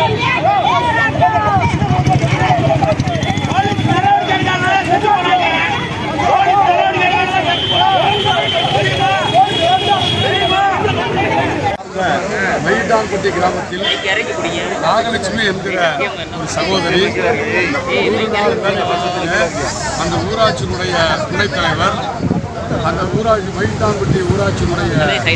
மெய்டான்பட்டி கிராமத்தில் நாகலட்சுமி என்கிற ஒரு சகோதரி நூறு நாள் வேலை திட்டத்தில் அந்த ஊராட்சியினுடைய துணைத் தலைவர் அந்த ஊராட்சி மெய்டான்பட்டி ஊராட்சியினுடைய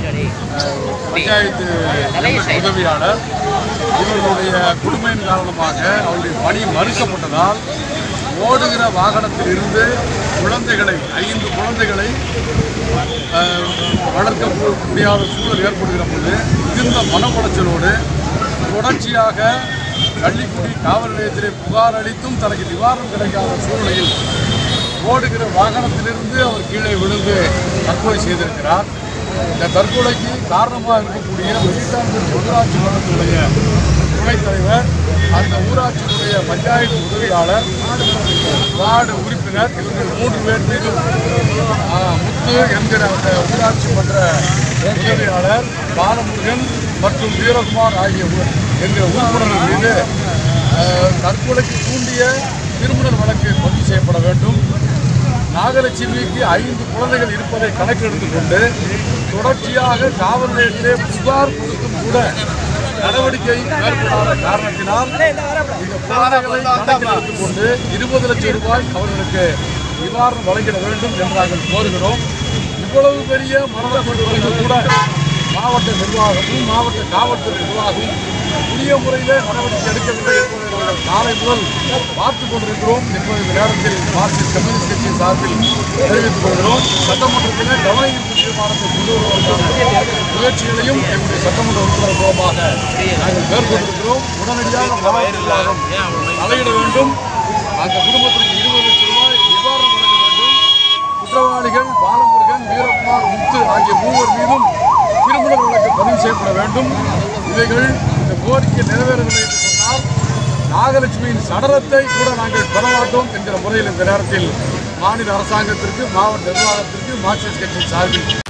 பஞ்சாயத்து மெம்பர் உதவியாளர் இவர்களுடைய கொடுமையின் காரணமாக அவருடைய பணி மறுக்கப்பட்டதால் ஓடுகிற வாகனத்தில் இருந்து குழந்தைகளை ஐந்து குழந்தைகளை அஹ், வளர்க்க மு- முடியாத சூழல் ஏற்படுகிற போது மிகுந்த மன உளைச்சலோடு தொடர்ச்சியாக கள்ளிக்குடி காவல் நிலையத்திலே புகார் அளித்தும் தனக்கு நிவாரணம் கிடைக்காத சூழ்நிலையில் ஓடுகிற வாகனத்திலிருந்து அவர் கீழே விழுந்து தற்கொலை செய்திருக்கிறார் இந்த தற்கொலைக்கு காரணமாக இருக்கக்கூடிய வெளியிட்டாங்கல் ஊராட்சி மன்றத்துடைய துணைத் தலைவர் அந்த ஊராட்சியினுடைய பஞ்சாயத்து உதவியாளர் வார்டு உறுப்பினர் இவர்கள் மூன்று பேர் மீதும் ஆ, முத்து என்கிற அந்த ஊராட்சி மன்ற உதவியாளர் பாலமுருகன் மற்றும் வீரகுமார் ஆகிய ஊ- என்கிற உறுப்பினர்கள் மீது ஆ, தற்கொலைக்கு தூண்டிய திருமண வழக்கு பதிவு செய்யப்பட வேண்டும் நாகலட்சுமிக்கு ஐந்து குழந்தைகள் இருப்பதை கணக்கெடுத்துக் கொண்டு தொடர்ச்சியாக காவல் நிலையத்திலே புகார் கொடுத்தும் கூட நடவடிக்கை மேற்கொள்ளாத காரணத்தினால் இந்த குழந்தைகளை கணக்கில் எடுத்துக் கொண்டு இருபது லட்சம் ரூபாய் அவர்களுக்கு நிவாரணம் வழங்கிட வேண்டும் என்று நாங்கள் கோருகிறோம் இவ்வளவு பெரிய மரணப்படுவதற்கு கூட மாவட்ட நிர்வாகமும் மாவட்ட காவல்துறை நிர்வாகமும் உரிய முறையிலே நடவடிக்கை எடுக்கவில்லை என்பதை நாங்கள் நாளை முதல் பார்த்துக் கொண்டிருக்கிறோம் என்பதை இந்த நேரத்தில் மார்க்சிஸ்ட் கம்யூனிஸ்ட் கட்சி சார்பில் தெரிவித்துக் கொள்கிறோம் சட்டமன்றத்திலே கவன ஈர்ப்பு தீர்மானத்தை கொண்டு வருவதற்கான முயற்சிகளையும் எங்களுடைய சட்டமன்ற உறுப்பினர் மூலமாக நாங்கள் மேற்கொண்டிருக்கிறோம் உடனடியாக மாவட்ட நிர்வாகம் தலையிட வேண்டும் அந்த குடும்பத்திற்கு இருபது லட்சம் ரூபாய் நிவாரணம் வழங்க வேண்டும் குற்றவாளிகள் பாலமுருகன் வீரகுமார் முத்து ஆகிய மூவர் மீதும் திருமண வழக்கு பதிவு செய்யப்பட வேண்டும் இவைகள் இந்த கோரிக்கை நிறைவேறவில்லை என்று சொன்னால் நாகலட்சுமியின் சடலத்தை கூட நாங்கள் பெற மாட்டோம் என்கிற முறையில் இந்த நேரத்தில் மாநில அரசாங்கத்திற்கு மாவட்ட நிர்வாகத்திற்கு மார்க்சிஸ்ட் கட்சி சார்பில்